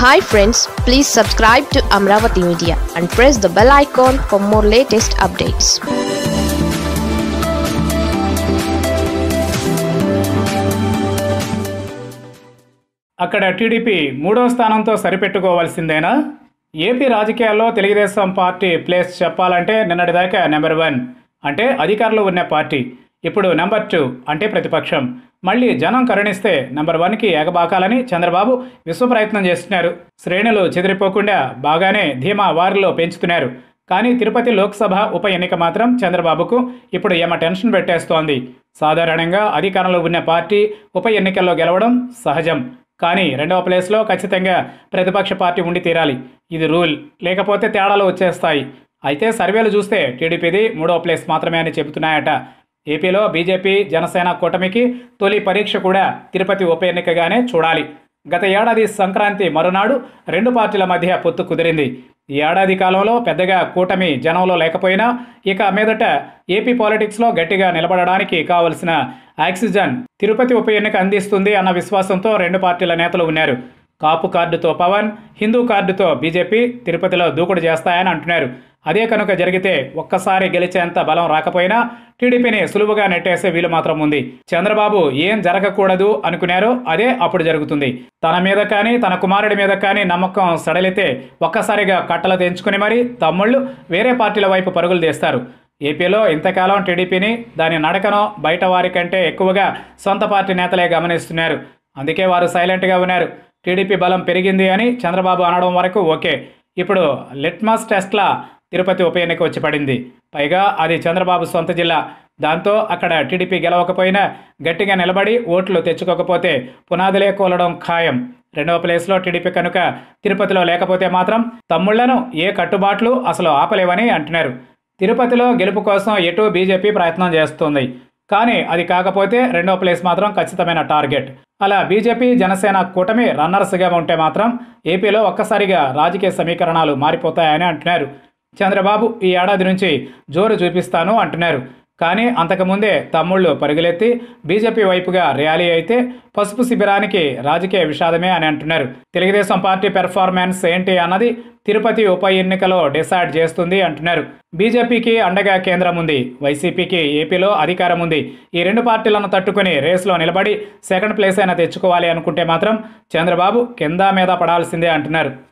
hi friends please subscribe to Amaravati media and press the bell icon for more latest updates అక్కడ టీడీపీ మూడో స్థానంతో సరిపెట్టుకోవాల్సిందేనా AP రాజకీయాల్లో Telugu Desam party place చెప్పాలంటే నిన్నటిదాకా నెంబర్ వన్ అంటే అధికారంలో ఉన్న పార్టీ ఇప్పుడు నెంబర్ టూ అంటే ప్రతిపక్షం మళ్ళీ జనం కరుణిస్తే నెంబర్ వన్కి ఎగబాకాలని చంద్రబాబు విశ్వ ప్రయత్నం చేస్తున్నారు శ్రేణులు చెదిరిపోకుండా బాగానే ధీమా వారిలో పెంచుతున్నారు కానీ తిరుపతి లోక్సభ ఉప ఎన్నిక మాత్రం చంద్రబాబుకు ఇప్పుడు ఏమ టెన్షన్ పెట్టేస్తోంది సాధారణంగా అధికారంలో ఉన్న పార్టీ ఉప ఎన్నికల్లో గెలవడం సహజం కానీ రెండవ ప్లేస్లో ఖచ్చితంగా ప్రతిపక్ష పార్టీ ఉండి తీరాలి ఇది రూల్ లేకపోతే తేడాలు వచ్చేస్తాయి అయితే సర్వేలు చూస్తే టీడీపీది మూడవ ప్లేస్ మాత్రమే అని చెబుతున్నాయట ఏపీలో బీజేపీ జనసేన కూటమికి తొలి పరీక్ష కూడా తిరుపతి ఉప ఎన్నికగానే చూడాలి గత ఏడాది సంక్రాంతి మరునాడు రెండు పార్టీల మధ్య పొత్తు కుదిరింది ఈ ఏడాది కాలంలో పెద్దగా కూటమి జనంలో లేకపోయినా ఇక మీదట ఏపీ పాలిటిక్స్లో గట్టిగా నిలబడడానికి కావలసిన ఆక్సిజన్ తిరుపతి ఉప ఎన్నిక అందిస్తుంది అన్న విశ్వాసంతో రెండు పార్టీల నేతలు ఉన్నారు కాపు కార్డుతో పవన్ హిందూ కార్డుతో బీజేపీ తిరుపతిలో దూకుడు చేస్తాయని అంటున్నారు అదే కనుక జరిగితే ఒక్కసారి గెలిచేంత బలం రాకపోయినా టీడీపీని సులువుగా నెట్టేసే వీలు మాత్రం ఉంది చంద్రబాబు ఏం జరగకూడదు అనుకున్నారో అదే అప్పుడు జరుగుతుంది తన మీద కానీ తన కుమారుడి మీద కానీ నమ్మకం సడలితే ఒక్కసారిగా కట్టలు తెంచుకుని మరి తమ్ముళ్ళు వేరే పార్టీల వైపు పరుగులు తీస్తారు ఏపీలో ఇంతకాలం టీడీపీని దాని నడకను బయట వారి కంటే ఎక్కువగా సొంత పార్టీ నేతలే గమనిస్తున్నారు అందుకే వారు సైలెంట్గా ఉన్నారు టీడీపీ బలం పెరిగింది అని చంద్రబాబు అనడం వరకు ఓకే ఇప్పుడు లిట్మస్ టెస్ట్లా తిరుపతి ఉప ఎన్నిక వచ్చి పడింది పైగా అది చంద్రబాబు సొంత జిల్లా దాంతో అక్కడ టీడీపీ గెలవకపోయినా గట్టిగా నిలబడి ఓట్లు తెచ్చుకోకపోతే పునాదులే కూలడం ఖాయం రెండవ ప్లేస్లో టీడీపీ కనుక తిరుపతిలో లేకపోతే మాత్రం తమ్ముళ్లను ఏ కట్టుబాట్లు అసలు ఆపలేవని అంటున్నారు తిరుపతిలో గెలుపు కోసం ఎటు బీజేపీ ప్రయత్నం చేస్తుంది కానీ అది కాకపోతే రెండో ప్లేస్ మాత్రం ఖచ్చితమైన టార్గెట్ అలా బీజేపీ జనసేన కూటమి రన్నర్స్గా ఉంటే మాత్రం ఏపీలో ఒక్కసారిగా రాజకీయ సమీకరణాలు మారిపోతాయని అంటున్నారు చంద్రబాబు ఈ ఏడాది నుంచి జోరు చూపిస్తాను అంటున్నారు కానీ అంతకుముందే తమ్ముళ్ళు పరుగులెత్తి బీజేపీ వైపుగా ర్యాలీ అయితే పసుపు శిబిరానికి రాజకీయ విషాదమే అని అంటున్నారు తెలుగుదేశం పార్టీ పెర్ఫార్మెన్స్ ఏంటి అన్నది తిరుపతి ఉప ఎన్నికలో డిసైడ్ చేస్తుంది అంటున్నారు బీజేపీకి అండగా కేంద్రం ఉంది వైసీపీకి ఏపీలో అధికారం ఉంది ఈ రెండు పార్టీలను తట్టుకుని రేసులో నిలబడి సెకండ్ ప్లేస్ అయినా తెచ్చుకోవాలి అనుకుంటే మాత్రం చంద్రబాబు కింద మీద పడాల్సిందే అంటున్నారు